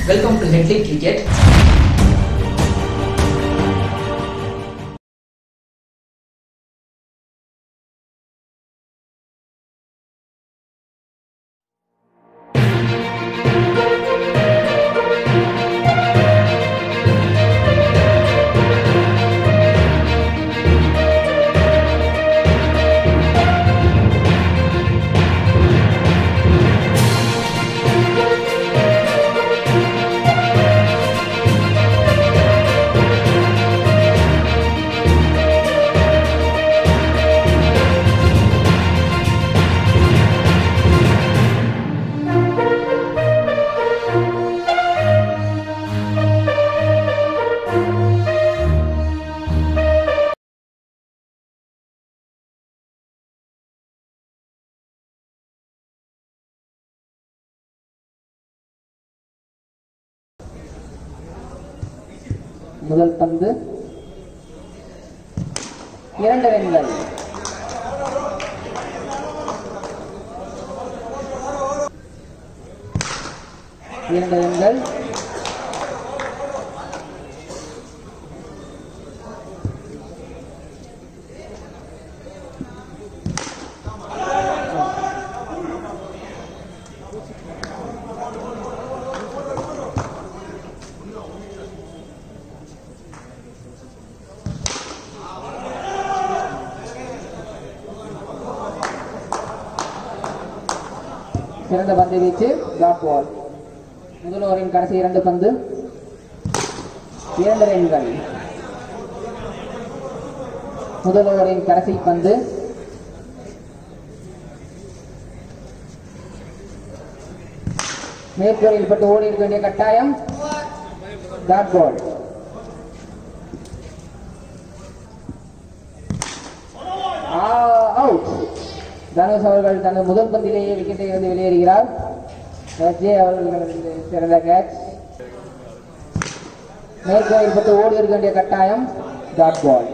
Welcome to Headley Cricket. முதல் பந்து இரண்டு ரன்கள் இரண்டு ரன்கள் சிறந்த பந்து வீச்சு டாட் பால் முதல் ஓவரின் கடைசி இரண்டு பந்து இரண்டு ரன்கள் முதல் ஓவரின் கடைசி பந்து மேற்கூரையில் பட்டு ஓடி இருக்க வேண்டிய கட்டாயம் டாட் பால் அவுட் தனுஷ் அவர்கள் தனது முதல் பந்திலேயே விக்கெட்டை இருந்து வெளியேறுகிறார் ஜே அவர்கள் சிறந்த கேட்ச் மேற்கோயில் பட்டு ஓடி இருக்க வேண்டிய கட்டாயம் டாட் பால்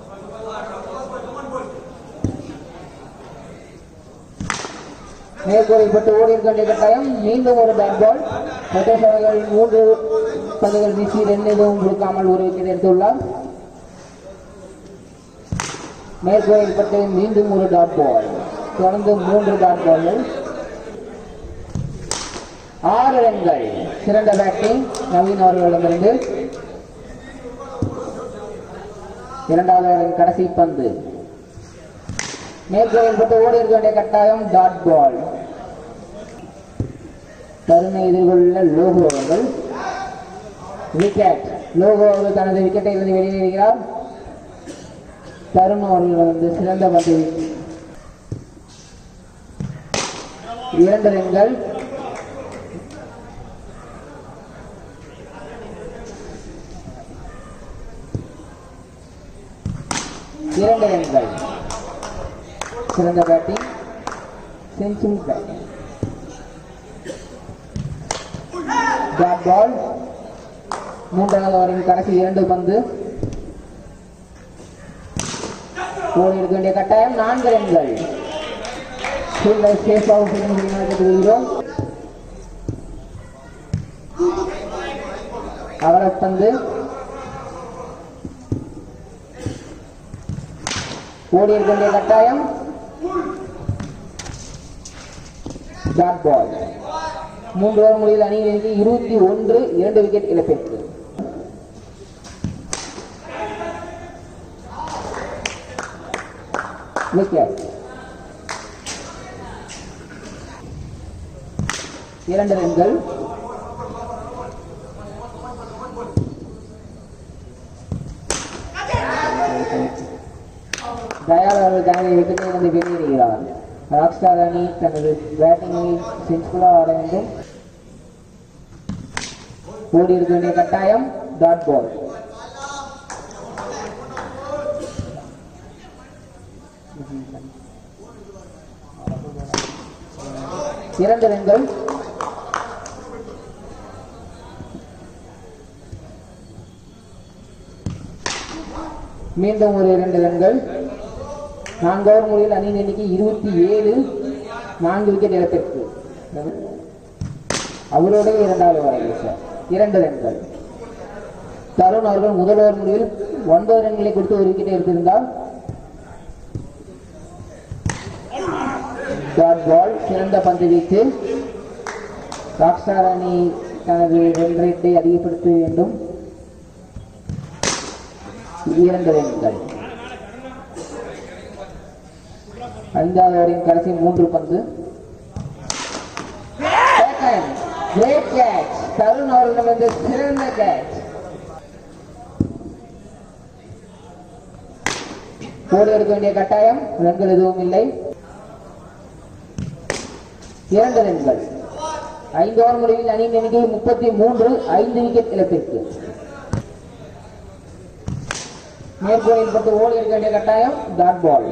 மேற்கோயில் பட்டு ஓடி இருக்க வேண்டிய கட்டாயம் மீண்டும் ஒரு டாட் பால் சதீஷ் அவர்கள் மூன்று பந்துகள் வீசி ரெண்டு எதுவும் கொடுக்காமல் ஒரு விக்கெட் எடுத்துள்ளார் மேற்கோயில் பட்டு மீண்டும் ஒரு டாட் பால் தொடர்ந்து மூன்று டாட் பால்கள் ஆறு ரன்கள் சிறந்த பேட்டிங் நவீன் அவர்களிடமிருந்து இரண்டாவது ஓவரின் கடைசி பந்து மேற்கோயில் பட்டு ஓடி இருக்க வேண்டிய கட்டாயம் டாட் பால் தருணை எதிர்கொள்ள லோகோ அவர்கள் விக்கெட் லோகோ அவர்கள் தனது விக்கெட்டை இருந்து வெளியேறுகிறார் தருண் அவர்கள் வந்து சிறந்த பந்து இரண்டு ரன்கள் இரண்டு ரன்கள் சிறந்த batting century batting dot ball மூன்றாவது ஓவரின் கடைசி இரண்டு பந்து ஓடி இருக்க வேண்டிய கட்டாயம் நான்கு ரன்கள் ஃபீல்டர் சேஃபாக கேட்டுக்கொள்கிறோம் அவரப்பந்து ஓடி இருக்க வேண்டிய கட்டாயம் டாட் பால் மூன்று ஓவர் முடிவில் அணியிலிருந்து இருபத்தி ஒன்று இரண்டு விக்கெட் இழப்பிற்கு விக்கெட் இரண்டு ரன்கள் தயார் அவர்கள் தனது விக்கெட்டை வந்து வெளியேறுகிறார் ராக்ஸ்டார் அணி தனது பேட்டிங்கை சென்ஸ்ஃபுல்லாக ஆட வேண்டும் ஓடி இருக்க வேண்டிய கட்டாயம் டாட் பால் இரண்டு ரன்கள் மீண்டும் ஒரு இரண்டு ரன்கள் நான்கு ஓவர் முடிவில் அணியின் எண்ணிக்கை இருபத்தி ஏழு நான்கு விக்கெட் இழப்பிற்கு அவரோட இரண்டாவது ஓவர் சார் இரண்டு ரன்கள் தருண் அவர்கள் முதல் ஓவர் முடிவில் ஒன்பது ரன்களை கொடுத்து ஒரு விக்கெட்டை எடுத்திருந்தால் டாட் பால் சிறந்த பந்து வீச்சு ராக்ஸ்டார் அணி தனது ரன் ரேட்டை அதிகப்படுத்த வேண்டும் இரண்டு ரன்கள் ஐந்தாவது ஓவரின் கடைசி மூன்று பந்து கிரேட் கேட்ச் தருண் அவர்களிடமிருந்து சிறந்த கேட்ச் ஓடி எடுக்க வேண்டிய கட்டாயம் ரன்கள் எதுவும் இல்லை இரண்டு ரன்கள் ஐந்து ஓவர் முடிவில் அணியின் எண்ணிக்கை முப்பத்தி மூன்று ஐந்து விக்கெட் இழப்பிற்கு மேற்கோளில் பட்டு ஓடி எடுக்க வேண்டிய கட்டாயம் டாட் பால்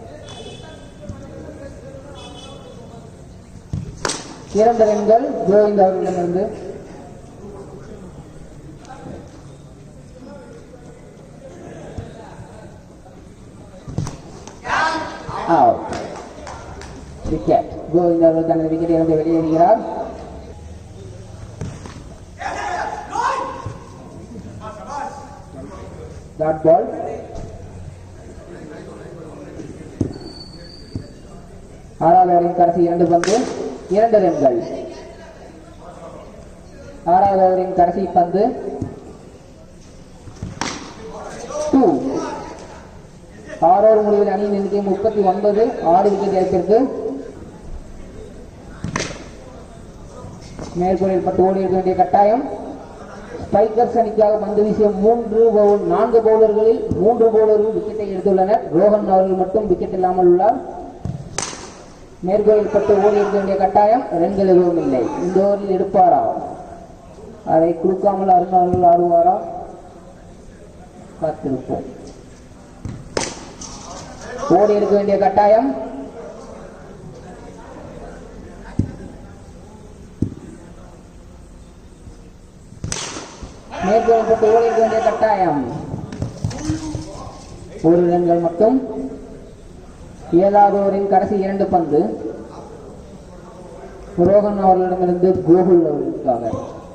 இரண்டு ரன்கள் கோவிந்த் அவர்களிடமிருந்து out. விக்கெட் கோவிந்த் அவர்கள் தனது விக்கெட்டை இருந்து வெளியேறுகிறார் டாட் பால் ஆறாவது ஓவரின் கடைசி இரண்டு பந்து இரண்டு ரன்கள் ஆறாவது ஓவரின் கடைசி பந்து டூ ஆறு ஓவர் முடிவில் அணியின் எண்ணிக்கை முப்பத்தி ஒன்பது ஆறு விக்கெட் இழப்பிற்கு மேற்கோளில் பட்டு ஓடி இருக்க வேண்டிய கட்டாயம் ஸ்பைக்கர்ஸ் அணிக்காக பந்து வீசிய மூன்று பவுல் நான்கு பவுலர்களில் மூன்று பவுலர்கள் விக்கெட்டை எடுத்துள்ளனர் ரோஹன் அவர்கள் மட்டும் விக்கெட் இல்லாமல் உள்ளார் மேற்கோளில் பட்டு ஓடி இருக்க வேண்டிய கட்டாயம் ரன்கள் எதுவும் இல்லை இந்த ஓவரில் எடுப்பாரா அதை கொடுக்காமல் அருண் அவர்கள் ஆடுவாரா காத்திருப்போம் ஓடி எடுக்க வேண்டிய கட்டாயம் மேற்கொள்ளப்பட்டு ஓடி எடுக்க வேண்டிய கட்டாயம் ஒரு ரன்கள் மட்டும் ஏழாவது ஓவரின் கடைசி இரண்டு பந்து ரோஹன் அவர்களிடமிருந்து கோகுல் அவர்களுக்காக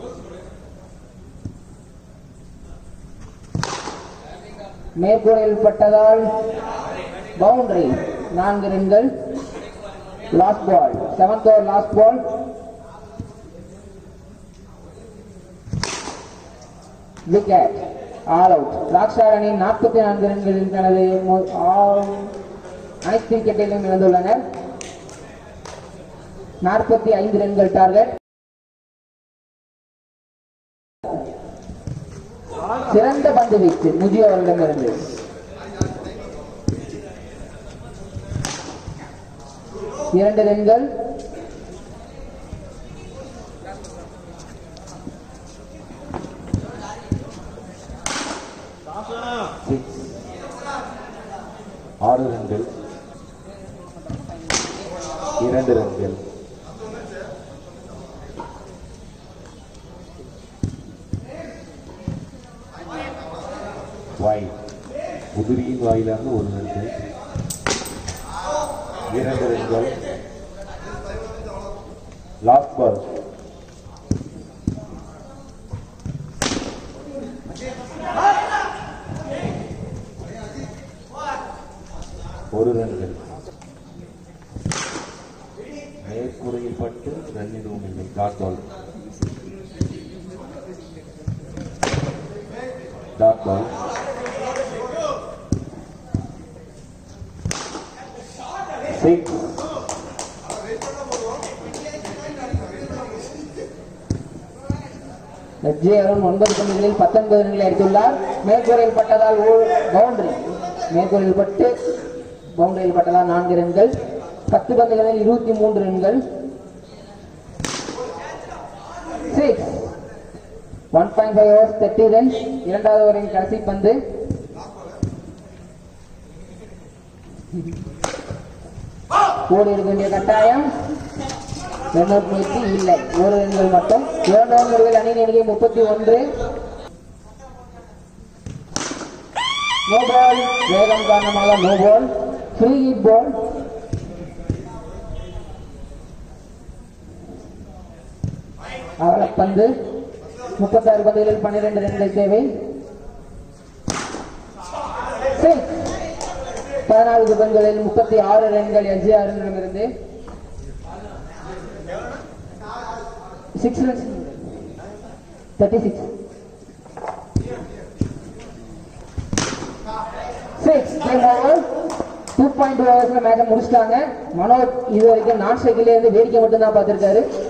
மேற்கூரையில் பட்டதால் பவுண்டரி நான்கு ரன்கள் last ball seventh over last ball wicket all out rockstar அணி நாற்பத்தி நான்கு ரன்களில் தனது மு- ஆ- அனைத்து விக்கெட்டிலும் இழந்துள்ளனர் நாற்பத்தி ஐந்து ரன்கள் டார்கெட் சிறந்த பந்து வீச்சு முஜி அவர்களிடமிருந்து இரண்டு ரன்கள் சிக்ஸ் ஆறு ரன்கள் இரண்டு ரன்கள் வாய் உதிரியின் வாயிலாக ஒரு ரன்கள் இரண்டு ரன்கள் லாஸ்ட் பால் ஒரு ரன்கள் மேற்கூரையில் பட்டு ரன் எதுவும் இல்லை dot ball dot ball six J Arun ஒன்பது பந்துகளில் பத்தொன்பது ரன்களை அடித்துள்ளார் மேற்கூரையில் பட்டதால் பவுண்டரி மேற்கூரையில் பட்டு பவுண்டரியில் பட்டதால் நான்கு ரன்கள் பத்து பந்துகளில் இருபத்தி மூன்று ரன்கள் six one point five overs thirty runs இரண்டாவது ஓவரின் கடைசி பந்து ஓடி இருக்க வேண்டிய கட்டாயம் ரன்அவுட் முயற்சி இல்லை ஒரு ரன்கள் மட்டும் இரண்டாவது முடிவில் அணியின் எண்ணிக்கை முப்பத்தி ஒன்று நோ பால் வேகம் காரணமாக no ball free hit ball அகலப்பந்து முப்பத்தாறு பந்துகளில் பன்னிரண்டு ரன்கள் தேவை Six. பதினான்கு பந்துகளில் முப்பத்தி ஆறு ரன்கள் எஸ்ஜிஆரிடமிருந்து six runs thirty six six game over two point ஓவர்ஸ்ல மேட்சை முடிச்சிட்டாங்க மனோஜ் இது வரைக்கும் நான் சைக்கிள்ல இருந்து வேடிக்கை மட்டும் தான் பார்த்திருக்காரு